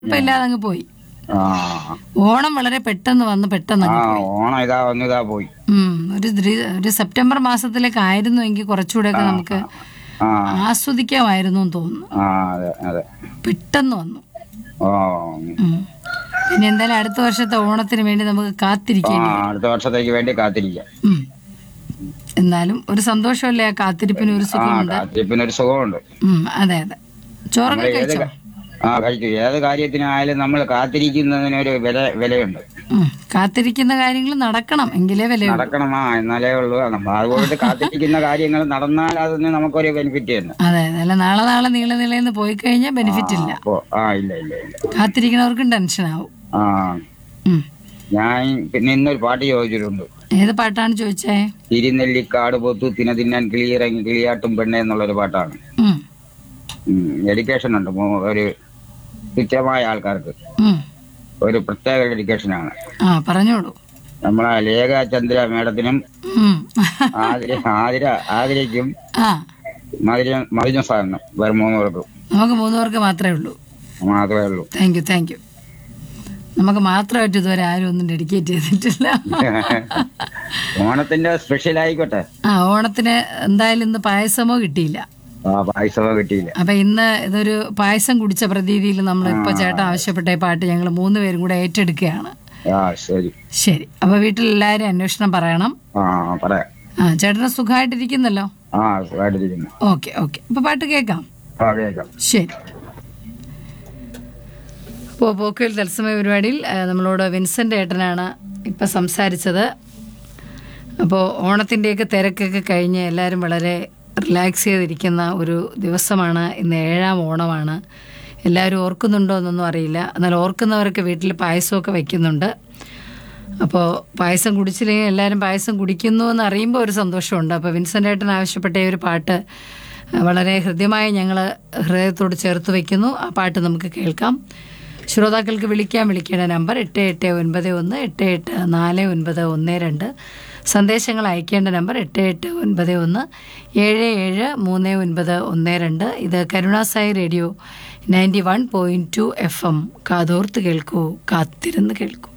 ഇപ്പൊ ഇല്ലാതെ അങ്ങ് പോയി ആ ഓണം വളരെ പെട്ടെന്ന് വന്ന് പെട്ടെന്ന് ആ അങ്ങ് ഓണം ഇതാ വന്നു ഇതാ പോയി ഉം, ഒരു ദ്രി- ഒരു സെപ്റ്റംബർ മാസത്തിലേക്ക് ആയിരുന്നുവെങ്കിൽ കുറച്ചുകൂടെയൊക്കെ നമുക്ക് ആ ആസ്വദിക്കാമായിരുന്നു എന്ന് തോന്നുന്നു ആ അതെ അതെ പെട്ടെന്ന് വന്നു ഓ ഉം. പിന്നെ എന്തായാലും അടുത്ത വർഷത്തെ ഓണത്തിന് വേണ്ടി നമുക്ക് ആ കാത്തിരിക്കേണ്ടി വരും. അടുത്ത വർഷത്തേക്ക് വേണ്ടി കാത്തിരിക്കാം ഉം. എന്നാലും ഒരു സന്തോഷമല്ലേ ആ കാത്തിരിപ്പിന് ഒരു ആ സുഖമുണ്ട് കാത്തിരിപ്പിനൊരു സുഖമുണ്ട് ഉം, അതെ അതെ ചോറൊക്കെ നമ്മള് ഏത് കഴിച്ചോ ക- ആ കഴിച്ചു ഏത് കാര്യത്തിനായാലും നമ്മൾ കാത്തിരിക്കുന്നതിനൊരു വില വിലയുണ്ട് ഉം. കാത്തിരിക്കുന്ന കാര്യങ്ങൾ നടക്കണം എങ്കിലേ വിലയുള്ളൂ നടക്കണമാ എന്നാലേ ഉള്ളൂ നമ്മൾ അതുകൊണ്ട് കാത്തിരിക്കുന്ന കാര്യങ്ങൾ നടന്നാൽ അതിന് നമുക്കൊരു ബെനിഫിറ്റ് തന്നെ അതെ അതെ അല്ല നാളെ നാളെ നീളെ നീളെന്ന് പോയി കഴിഞ്ഞാൽ ബെനിഫിറ്റ് ഇല്ല അപ്പോ ആ ഇല്ല ഇല്ല ഇല്ല കാത്തിരിക്കുന്നവർക്കും ടെൻഷൻ ആവും ആ ഉം. ഞാൻ പിന്നെ ഇന്നൊരു പാട്ട് ചോദിച്ചിട്ടുണ്ട് ഏത് പാട്ടാണ് ചോദിച്ചേ തിരുനെല്ലിക്കാട് പൊത്തു തിന തിന്നാൻ കിളിയിറങ്ങി കിളിയാട്ടും പെണ്ണെ എന്നുള്ളൊരു പാട്ടാണ് ഉം. എഡ്യൂക്കേഷൻ ഉണ്ട് മൂ- ഒരു തുച്ഛമായ ആൾക്കാർക്ക് ഉം. ഒരു പ്രത്യേക ഡെഡിക്കേഷനാണ് ആ പറഞ്ഞോളൂ നമ്മളെ ലേഖ ചന്ദ്ര മേഡത്തിനും ഉം. ആതിര ആതിര ആതിരയ്ക്കും ആ മധുര മധുജ സാറിനും വേറെ മൂന്ന് പേർക്കും നമുക്ക് മൂന്ന് പേർക്ക് മാത്രമേ ഉള്ളൂ മാത്രമേ ഉള്ളൂ താങ്ക് യു താങ്ക് യു നമുക്ക് മാത്രമായിട്ട് ഇതുവരെ ആരും ഒന്നും ഡെഡിക്കേറ്റ് ചെയ്തിട്ടില്ല ഓണത്തിന്റെ സ്പെഷ്യൽ ആയിക്കോട്ടെ ആ ഓണത്തിന് എന്തായാലും ഇന്ന് പായസമോ കിട്ടിയില്ല ആ പായസമോ കിട്ടിയില്ല അപ്പൊ ഇന്ന് ഇതൊരു പായസം കുടിച്ച പ്രതീതിയിൽ നമ്മൾ ഇപ്പൊ ചേട്ടൻ ആവശ്യപ്പെട്ട ഈ പാട്ട് ഞങ്ങൾ മൂന്ന് പേരും കൂടെ ഏറ്റെടുക്കുകയാണ് ആ ശരി ശരി അപ്പൊ വീട്ടിൽ എല്ലാവരും അന്വേഷണം പറയണം ആ പറയാം ആ ചേട്ടന് സുഖമായിട്ടിരിക്കുന്നല്ലോ ആ സുഖമായിട്ടിരിക്കുന്നു ഓക്കെ ഓക്കെ അപ്പൊ പാട്ട് കേൾക്കാം ആ കേൾക്കാം ശരി അപ്പോൾ പോക്കുവൽ തത്സമയ പരിപാടിയിൽ ആ, നമ്മളോട് വിൻസെൻ്റ് ഏട്ടനാണ് ഇപ്പം സംസാരിച്ചത് അപ്പോൾ ഓണത്തിൻ്റെയൊക്കെ തിരക്കൊക്കെ കഴിഞ്ഞ് എല്ലാവരും വളരെ റിലാക്സ് ചെയ്തിരിക്കുന്ന ഒരു ദിവസമാണ് ഇന്ന് ഏഴാം ഓണമാണ് എല്ലാവരും ഓർക്കുന്നുണ്ടോ എന്നൊന്നും അറിയില്ല എന്നാൽ ഓർക്കുന്നവരൊക്കെ വീട്ടിൽ പായസമൊക്കെ വയ്ക്കുന്നുണ്ട് അപ്പോൾ പായസം കുടിച്ചില്ലെങ്കിൽ എല്ലാവരും പായസം കുടിക്കുന്നു എന്ന് അറിയുമ്പോൾ ഒരു സന്തോഷമുണ്ട് അപ്പോൾ വിൻസെൻ്റ് ഏട്ടൻ ആവശ്യപ്പെട്ട ഈ ഒരു പാട്ട് വളരെ ഹൃദ്യമായി ഞങ്ങൾ ഹൃദയത്തോട് ചേർത്ത് വയ്ക്കുന്നു ആ പാട്ട് നമുക്ക് കേൾക്കാം ശ്രോതാക്കൾക്ക് വിളിക്കാൻ വിളിക്കേണ്ട നമ്പർ എട്ട് എട്ട് ഒൻപത് ഒന്ന് എട്ട് എട്ട് നാല് ഒൻപത് ഒന്ന് രണ്ട് സന്ദേശങ്ങൾ അയക്കേണ്ട നമ്പർ എട്ട് എട്ട് ഒൻപത് ഒന്ന് ഏഴ് ഏഴ് മൂന്ന് ഒൻപത് ഒന്ന് രണ്ട് ഇത് Karunasai radio ninety one point two F M കാതോർത്ത് കേൾക്കൂ കാത്തിരുന്ന് കേൾക്കൂ